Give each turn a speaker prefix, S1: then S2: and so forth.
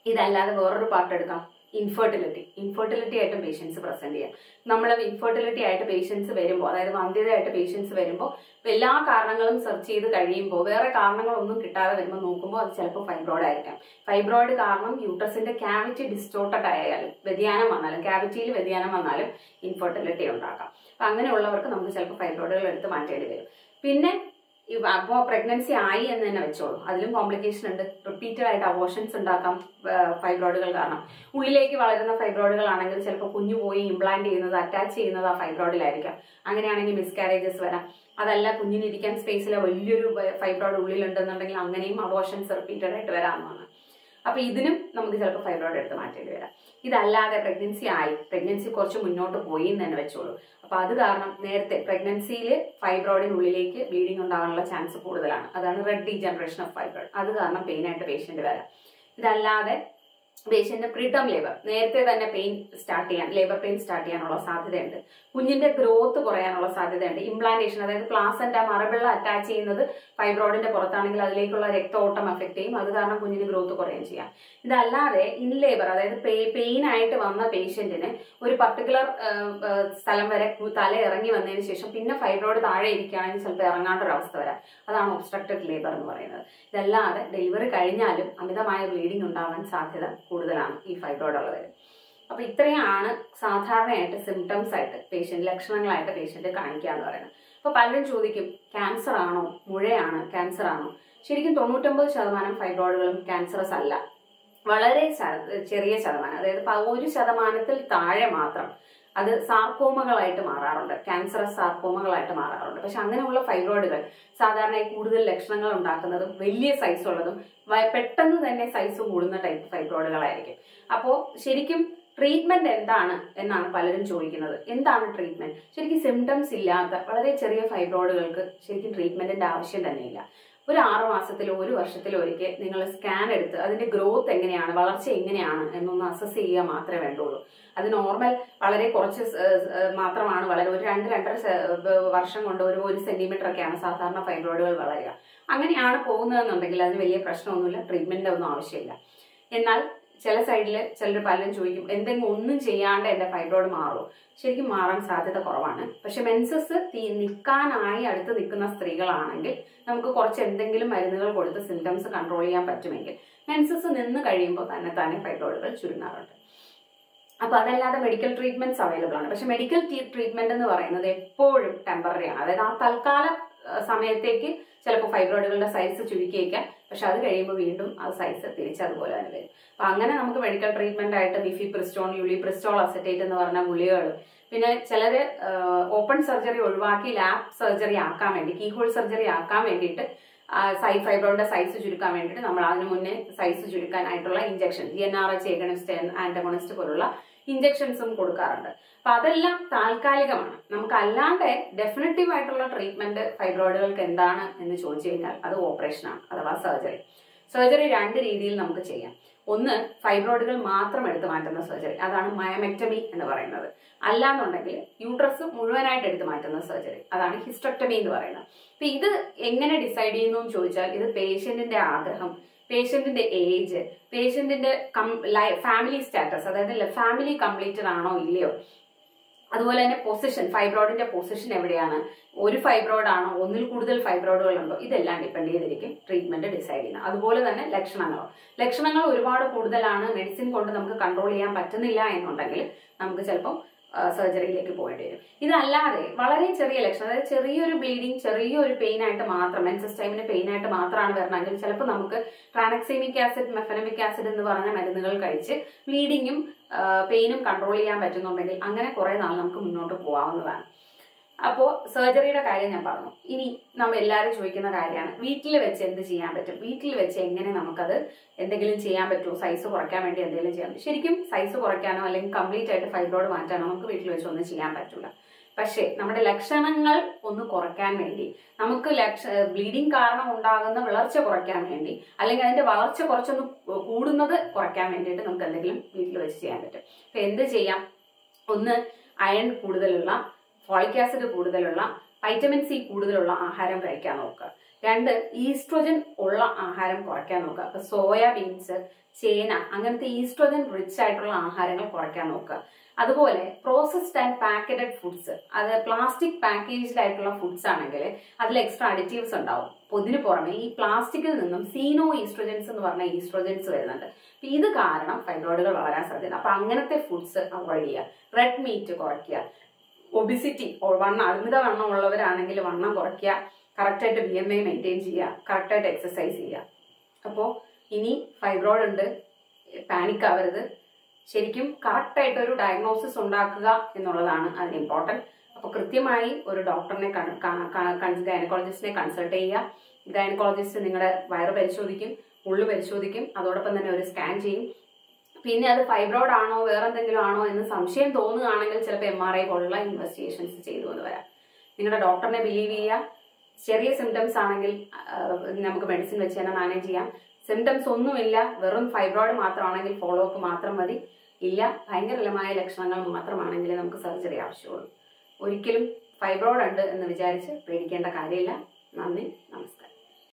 S1: ഇതല്ലാതെ വേറൊരു പാർട്ട് എടുക്കാം ഇൻഫെർട്ടിലിറ്റി ഇൻഫെർട്ടിലിറ്റി ആയിട്ട് പേഷ്യൻസ് പ്രസന്റ് ചെയ്യാം നമ്മൾ ഇൻഫെർട്ടിലിറ്റി ആയിട്ട് പേഷ്യൻസ് വരുമ്പോൾ അതായത് വന്ധ്യതയായിട്ട് പേഷ്യൻസ് വരുമ്പോൾ എല്ലാ കാരണങ്ങളും സെർച്ച് ചെയ്ത് കഴിയുമ്പോൾ വേറെ കാരണങ്ങളൊന്നും കിട്ടാതെ വരുമ്പോൾ നോക്കുമ്പോൾ അത് ചിലപ്പോൾ ഫൈബ്രോയിഡ് ആയിരിക്കാം ഫൈബ്രോയിഡ് കാരണം യൂട്രസിന്റെ ക്യാവിറ്റി ഡിസ്റ്റോർട്ടഡ് ആയാലും വ്യതിയാനം വന്നാലും ക്യാവിറ്റിയിൽ വ്യതിയാനം വന്നാലും ഇൻഫെർട്ടിലിറ്റി ഉണ്ടാക്കാം അപ്പൊ അങ്ങനെയുള്ളവർക്ക് നമുക്ക് ചിലപ്പോൾ ഫൈബ്രോയിഡുകൾ എടുത്ത് മാറ്റേണ്ടി വരും പിന്നെ അപ്പോൾ പ്രഗ്നൻസി ആയി എന്ന് തന്നെ വെച്ചോളൂ അതിലും കോംപ്ലിക്കേഷൻ ഉണ്ട് റിപ്പീറ്റഡ് ആയിട്ട് അബോഷൻസ് ഉണ്ടാക്കാം ഫൈബ്രോയിഡുകൾ കാരണം ഉള്ളിലേക്ക് വളരുന്ന ഫൈബ്രോയിഡുകൾ ആണെങ്കിൽ ചിലപ്പോൾ കുഞ്ഞു പോയി ഇംപ്ലാന്റ് ചെയ്യുന്നത് അറ്റാച്ച് ചെയ്യുന്നത് ആ ഫൈബ്രോയിഡിലായിരിക്കാം അങ്ങനെയാണെങ്കിൽ മിസ്കാരേജസ് വരാം അതല്ല കുഞ്ഞിനിരിക്കാൻ സ്പേസിലെ വലിയൊരു ഫൈബ്രോയിഡ് ഉള്ളിലുണ്ടെന്നുണ്ടെങ്കിൽ അങ്ങനെയും അബോഷൻസ് റിപ്പീറ്റഡ് ആയിട്ട് വരാമെന്നാണ് അപ്പൊ ഇതിനും നമുക്ക് ചിലപ്പോൾ ഫൈബ്രോയിഡ് എടുത്ത് മാറ്റേണ്ടി വരാം ഇതല്ലാതെ പ്രഗ്നൻസി ആയി പ്രഗ്നൻസി കുറച്ച് മുന്നോട്ട് പോയി എന്ന് തന്നെ വെച്ചോളൂ അപ്പൊ അത് കാരണം നേരത്തെ പ്രഗ്നൻസിയിൽ ഫൈബ്രോയിഡിനുള്ളിലേക്ക് ബ്ലീഡിംഗ് ഉണ്ടാകാനുള്ള ചാൻസ് കൂടുതലാണ് അതാണ് റെഡ് ഡീജനറേഷൻ ഓഫ് ഫൈബ്രോയിഡ് അത് കാരണം പെയിൻ ആയിട്ട് പേഷ്യന്റ് വരാം ഇതല്ലാതെ പേഷ്യന്റ് പ്രീടം ലേബർ നേരത്തെ തന്നെ പെയിൻ സ്റ്റാർട്ട് ചെയ്യാൻ ലേബർ പെയിൻ സ്റ്റാർട്ട് ചെയ്യാനുള്ള സാധ്യതയുണ്ട് കുഞ്ഞിന്റെ ഗ്രോത്ത് കുറയാനുള്ള സാധ്യതയുണ്ട് ഇംപ്ലാന്റേഷൻ അതായത് പ്ലാസന്റ മറബിള്ള അറ്റാച്ച് ചെയ്യുന്നത് ഫൈബ്രോയിഡിന്റെ പുറത്താണെങ്കിൽ അതിലേക്കുള്ള രക്തഓട്ടം എഫക്ട് ചെയ്യും അത് കാരണം കുഞ്ഞിന് ഗ്രോത്ത് കുറയുകയും ചെയ്യാം ഇതല്ലാതെ ഇൻ ലേബർ അതായത് പെയിൻ ആയിട്ട് വന്ന പേഷ്യന്റിന് ഒരു പർട്ടിക്കുലർ സ്ഥലം വരെ തല ഇറങ്ങി വന്നതിന് ശേഷം പിന്നെ ഫൈബ്രോയിഡ് താഴെ ഇരിക്കുകയാണെങ്കിൽ ചിലപ്പോൾ ഇറങ്ങാണ്ട ഒരു അവസ്ഥ വരാം അതാണ് ഒബ്സ്ട്രക്റ്റഡ് ലേബർ എന്ന് പറയുന്നത് ഇതല്ലാതെ ഡെലിവറി കഴിഞ്ഞാലും അമിതമായ ബ്ലീഡിംഗ് ഉണ്ടാവാൻ സാധ്യത കൂടുതലാണ് ഈ ഫൈബ്രോയിഡ് ഉള്ളവർ അപ്പൊ ഇത്രയാണ് സാധാരണയായിട്ട് സിംറ്റംസ് ആയിട്ട് പേഷ്യന്റ് ലക്ഷണങ്ങളായിട്ട് പേഷ്യന്റ് കാണിക്കുക എന്ന് പറയുന്നത് അപ്പൊ പലരും ചോദിക്കും ക്യാൻസർ ആണോ മുഴയാണ് ക്യാൻസർ ആണോ ശരിക്കും തൊണ്ണൂറ്റൊമ്പത് ശതമാനം ഫൈബ്രോയിഡുകളും ക്യാൻസറസ് അല്ല വളരെ ശ- ചെറിയ ശതമാനം അതായത് പ- ഒരു ശതമാനത്തിൽ താഴെ മാത്രം അത് സാർക്കോമകളായിട്ട് മാറാറുണ്ട് ക്യാൻസറസ് സാർക്കോമകളായിട്ട് മാറാറുണ്ട് പക്ഷെ അങ്ങനെയുള്ള ഫൈബ്രോയിഡുകൾ സാധാരണയായി കൂടുതൽ ലക്ഷണങ്ങൾ ഉണ്ടാക്കുന്നതും വലിയ സൈസ് ഉള്ളതും വ- പെട്ടെന്ന് തന്നെ സൈസ് കൂടുന്ന ടൈപ്പ് ഫൈബ്രോയിഡുകളായിരിക്കും അപ്പോൾ ശരിക്കും ട്രീറ്റ്മെന്റ് എന്താണ് എന്നാണ് പലരും ചോദിക്കുന്നത് എന്താണ് ട്രീറ്റ്മെന്റ് ശരിക്കും സിംറ്റംസ് ഇല്ലാത്ത വളരെ ചെറിയ ഫൈബ്രോയിഡുകൾക്ക് ശരിക്കും ട്രീറ്റ്മെന്റിന്റെ ആവശ്യം തന്നെയില്ല ഒരു ആറ് മാസത്തിലോ ഒരു വർഷത്തിലോ ഒരിക്കൽ നിങ്ങൾ സ്കാൻ എടുത്ത് അതിന്റെ ഗ്രോത്ത് എങ്ങനെയാണ് വളർച്ച എങ്ങനെയാണ് എന്നൊന്ന് അസസ് ചെയ്യുക മാത്രമേ വേണ്ടുള്ളൂ അത് നോർമൽ വളരെ കുറച്ച് സ്- സ് മാത്രമാണ് വളരെ ഒരു രണ്ട് രണ്ടര സെ- ബ- വർഷം കൊണ്ട് ഒരു ഒരു സെന്റിമീറ്റർ ഒക്കെയാണ് സാധാരണ ഫൈബ്രോയിഡുകൾ വളരുക അങ്ങനെയാണ് പോകുന്നതെന്നുണ്ടെങ്കിൽ അതിന് വലിയ പ്രശ്നമൊന്നുമില്ല ട്രീറ്റ്മെന്റ് ഒന്നും ആവശ്യമില്ല എന്നാൽ ചില സൈഡിൽ ചിലർ പലരും ചോദിക്കും എന്തെങ്കിലും ഒന്നും ചെയ്യാണ്ട് എന്റെ ഫൈബ്രോയിഡ് മാറുമോ ശരിക്കും മാറാൻ സാധ്യത കുറവാണ് പക്ഷെ മെൻസസ് തീ നിൽക്കാനായി അടുത്ത് നിൽക്കുന്ന സ്ത്രീകളാണെങ്കിൽ നമുക്ക് കുറച്ച് എന്തെങ്കിലും മരുന്നുകൾ കൊടുത്ത് സിംറ്റംസ് കൺട്രോൾ ചെയ്യാൻ പറ്റുമെങ്കിൽ മെൻസസ് നിന്ന് കഴിയുമ്പോൾ തന്നെ തന്നെ ഫൈബ്രോയിഡുകൾ ചുരുങ്ങാറുണ്ട് അപ്പൊ അതല്ലാതെ മെഡിക്കൽ ട്രീറ്റ്മെന്റ്സ് അവൈലബിൾ ആണ് പക്ഷെ മെഡിക്കൽ ട്രീറ്റ്മെന്റ് എന്ന് പറയുന്നത് എപ്പോഴും ടെമ്പററി ആണ് അതായത് ആ തൽക്കാല ആ, സമയത്തേക്ക് ചിലപ്പോൾ ഫൈബ്രോയിഡുകളുടെ സൈസ് ചുരുക്കിയേക്കാം പക്ഷെ അത് കഴിയുമ്പോൾ വീണ്ടും ആ സൈസ് തിരിച്ച് അതുപോലെ തന്നെ വരും അപ്പൊ അങ്ങനെ നമുക്ക് മെഡിക്കൽ ട്രീറ്റ്മെന്റ് ആയിട്ട് മിഫി പ്രിസ്റ്റോൺ യുളി പ്രിസ്റ്റോൾ അസറ്റേറ്റ് എന്ന് പറഞ്ഞ ഗുളികകൾ പിന്നെ ചിലര് ഓപ്പൺ സർജറി ഒഴിവാക്കി ലാബ് സർജറി ആക്കാൻ വേണ്ടി കീഹോൾ സർജറി ആക്കാൻ വേണ്ടിയിട്ട് സൈ ഫൈബ്രോയിഡിന്റെ സൈസ് ചുരുക്കാൻ വേണ്ടിയിട്ട് നമ്മൾ അതിനു മുന്നേ സൈസ് ചുരുക്കാനായിട്ടുള്ള injection G N R H agonist antagonist പോലുള്ള ഇഞ്ചക്ഷൻസും കൊടുക്കാറുണ്ട് അപ്പൊ അതെല്ലാം താൽക്കാലികമാണ് നമുക്ക് അല്ലാണ്ട് ഡെഫിനറ്റീവ് ആയിട്ടുള്ള ട്രീറ്റ്മെന്റ് ഫൈബ്രോയിഡുകൾക്ക് എന്താണ് എന്ന് ചോദിച്ചു കഴിഞ്ഞാൽ അത് ഓപ്പറേഷനാണ് അഥവാ സർജറി സർജറി രണ്ട് രീതിയിൽ നമുക്ക് ചെയ്യാം ഒന്ന് ഫൈബ്രോയിഡുകൾ മാത്രം എടുത്തു മാറ്റുന്ന സർജറി അതാണ് മയമെക്ടമി എന്ന് പറയുന്നത് അല്ലാന്നുണ്ടെങ്കിൽ യൂട്രസ് മുഴുവനായിട്ട് എടുത്തു മാറ്റുന്ന സർജറി അതാണ് ഹിസ്റ്റക്ടമി എന്ന് പറയുന്നത് അപ്പൊ ഇത് എങ്ങനെ ഡിസൈഡ് ചെയ്യുന്നു എന്ന് ചോദിച്ചാൽ ഇത് പേഷ്യന്റിന്റെ ആഗ്രഹം പേഷ്യന്റിന്റെ ഏജ് പേഷ്യന്റിന്റെ ഫാമിലി സ്റ്റാറ്റസ് അതായത് ഫാമിലി കംപ്ലീറ്റഡ് ആണോ ഇല്ലയോ അതുപോലെ തന്നെ പൊസിഷൻ ഫൈബ്രോയിഡിന്റെ പൊസിഷൻ എവിടെയാണ് ഒരു ഫൈബ്രോയിഡ് ആണോ ഒന്നിൽ കൂടുതൽ ഫൈബ്രോയിഡുകൾ ഉണ്ടോ ഇതെല്ലാം ഡിപ്പെൻഡ് ചെയ്തിരിക്കും ട്രീറ്റ്മെന്റ് ഡിസൈഡ് ചെയ്യുന്നത് അതുപോലെ തന്നെ ലക്ഷണങ്ങളോ ലക്ഷണങ്ങൾ ഒരുപാട് കൂടുതലാണ് മെഡിസിൻ കൊണ്ട് നമുക്ക് കൺട്രോൾ ചെയ്യാൻ പറ്റുന്നില്ല എന്നുണ്ടെങ്കിൽ നമുക്ക് ചിലപ്പം സർജറിയിലേക്ക് പോകേണ്ടി വരും ഇതല്ലാതെ വളരെ ചെറിയ ലക്ഷണം അതായത് ചെറിയൊരു ബ്ലീഡിങ് ചെറിയൊരു പെയിൻ ആയിട്ട് മാത്രം മെൻസസ് ടൈമിന് പെയിൻ ആയിട്ട് മാത്രമാണ് വരണമെങ്കിൽ ചിലപ്പോൾ നമുക്ക് ട്രാനക്സീമിക് ആസിഡ് മെഫനമിക് ആസിഡ് എന്ന് പറഞ്ഞ മരുന്നുകൾ കഴിച്ച് ബ്ലീഡിങ്ങും പെയിനും കൺട്രോൾ ചെയ്യാൻ പറ്റുന്നുണ്ടെങ്കിൽ അങ്ങനെ കുറെ നാൾ നമുക്ക് മുന്നോട്ട് പോകാവുന്നതാണ് അപ്പോൾ സർജറിയുടെ കാര്യം ഞാൻ പറഞ്ഞു ഇനി നമ്മൾ എല്ലാവരും ചോദിക്കുന്ന കാര്യമാണ് വീട്ടിൽ വെച്ച് എന്ത് ചെയ്യാൻ പറ്റും വീട്ടിൽ വെച്ച് എങ്ങനെ നമുക്കത് എന്തെങ്കിലും ചെയ്യാൻ പറ്റുമോ സൈസ് കുറയ്ക്കാൻ വേണ്ടി എന്തെങ്കിലും ചെയ്യാൻ പറ്റും ശരിക്കും സൈസ് കുറയ്ക്കാനോ അല്ലെങ്കിൽ കംപ്ലീറ്റ് ആയിട്ട് ഫൈബ്രോയിഡ് മാറ്റാനോ നമുക്ക് വീട്ടിൽ വെച്ച് ഒന്നും ചെയ്യാൻ പറ്റില്ല പക്ഷേ നമ്മുടെ ലക്ഷണങ്ങൾ ഒന്ന് കുറയ്ക്കാൻ വേണ്ടി നമുക്ക് ലക്ഷ ബ്ലീഡിങ് കാരണം ഉണ്ടാകുന്ന വിളർച്ച കുറയ്ക്കാൻ വേണ്ടി അല്ലെങ്കിൽ അതിന്റെ വളർച്ച കുറച്ചൊന്ന് കൂടുന്നത് കുറയ്ക്കാൻ വേണ്ടിയിട്ട് നമുക്ക് എന്തെങ്കിലും വീട്ടിൽ വെച്ച് ചെയ്യാൻ പറ്റും അപ്പൊ എന്ത് ചെയ്യാം ഒന്ന് അയൺ കൂടുതലുള്ള ഫോളിക് ആസിഡ് കൂടുതലുള്ള വൈറ്റമിൻ സി കൂടുതലുള്ള ആഹാരം കഴിക്കാൻ നോക്കുക രണ്ട് ഈസ്ട്രോജൻ ഉള്ള ആഹാരം കുറയ്ക്കാൻ നോക്കുക അപ്പൊ സോയ ബീൻസ് ചേന അങ്ങനത്തെ ഈസ്ട്രോജൻ റിച്ച് ആയിട്ടുള്ള ആഹാരങ്ങൾ കുറയ്ക്കാൻ നോക്കുക അതുപോലെ പ്രോസസ്ഡ് ആൻഡ് പാക്കറ്റഡ് ഫുഡ്സ് അത് പ്ലാസ്റ്റിക് പാക്കേജ്ഡ് ആയിട്ടുള്ള ഫുഡ്സ് ആണെങ്കിൽ അതിൽ എക്സ്ട്രാ അഡിറ്റീവ്സ് ഉണ്ടാവും അപ്പൊ ഇതിന് പുറമെ ഈ പ്ലാസ്റ്റിക്കിൽ നിന്നും സീനോ ഈസ്ട്രോജൻസ് എന്ന് പറഞ്ഞ ഈസ്ട്രോജൻസ് വരുന്നുണ്ട് അപ്പൊ ഇത് കാരണം ഫൈബ്രോയിഡുകൾ വളരാൻ സാധ്യത അപ്പൊ അങ്ങനത്തെ ഫുഡ്സ് അവോയ്ഡ് ചെയ്യുക റെഡ് മീറ്റ് കുറയ്ക്കുക ഒബിസിറ്റി വണ്ണം അമിത വണ്ണം ഉള്ളവരാണെങ്കിൽ വണ്ണം കുറയ്ക്കുക കറക്റ്റായിട്ട് ബി എം ഐ മെയിൻറ്റെയിൻ ചെയ്യുക കറക്റ്റായിട്ട് എക്സസൈസ് ചെയ്യുക അപ്പോൾ ഇനി ഫൈബ്രോയിഡ് ഉണ്ട് പാനിക് ആവരുത് ശരിക്കും കറക്റ്റായിട്ട് ഒരു ഡയഗ്നോസിസ് ഉണ്ടാക്കുക എന്നുള്ളതാണ് അതിന് ഇമ്പോർട്ടൻറ്റ് അപ്പോൾ കൃത്യമായി ഒരു ഡോക്ടറിനെ ഗൈനക്കോളജിസ്റ്റിനെ കൺസൾട്ട് ചെയ്യുക ഗൈനക്കോളജിസ്റ്റ് നിങ്ങളുടെ വയറ് പരിശോധിക്കും ഉള്ളു പരിശോധിക്കും അതോടൊപ്പം തന്നെ ഒരു സ്കാൻ ചെയ്യും പിന്നെ അത് ഫൈബ്രോയിഡ് ആണോ വേറെ എന്തെങ്കിലും ആണോ എന്ന് സംശയം തോന്നുകയാണെങ്കിൽ ചിലപ്പോൾ എം ആർ ഐ പോലുള്ള ഇൻവെസ്റ്റിഗേഷൻസ് ചെയ്തു എന്ന് വരാം നിങ്ങളുടെ ഡോക്ടറിനെ ബിലീവ് ചെയ്യുക ചെറിയ സിംറ്റംസ് ആണെങ്കിൽ ആ, നമുക്ക് മെഡിസിൻ വെച്ച് തന്നെ മാനേജ് ചെയ്യാം സിംറ്റംസ് ഒന്നുമില്ല വെറും ഫൈബ്രോയിഡ് മാത്രമാണെങ്കിൽ ഫോളോ അപ്പ് മാത്രം മതി ഇല്ല ഭയങ്കരമായ ലക്ഷണങ്ങൾ മാത്രമാണെങ്കിൽ നമുക്ക് സർജറി ആവശ്യമുള്ളൂ ഒരിക്കലും ഫൈബ്രോയിഡ് ഉണ്ട് എന്ന് വിചാരിച്ച് പേടിക്കേണ്ട കാര്യമില്ല നന്ദി നമസ്കാരം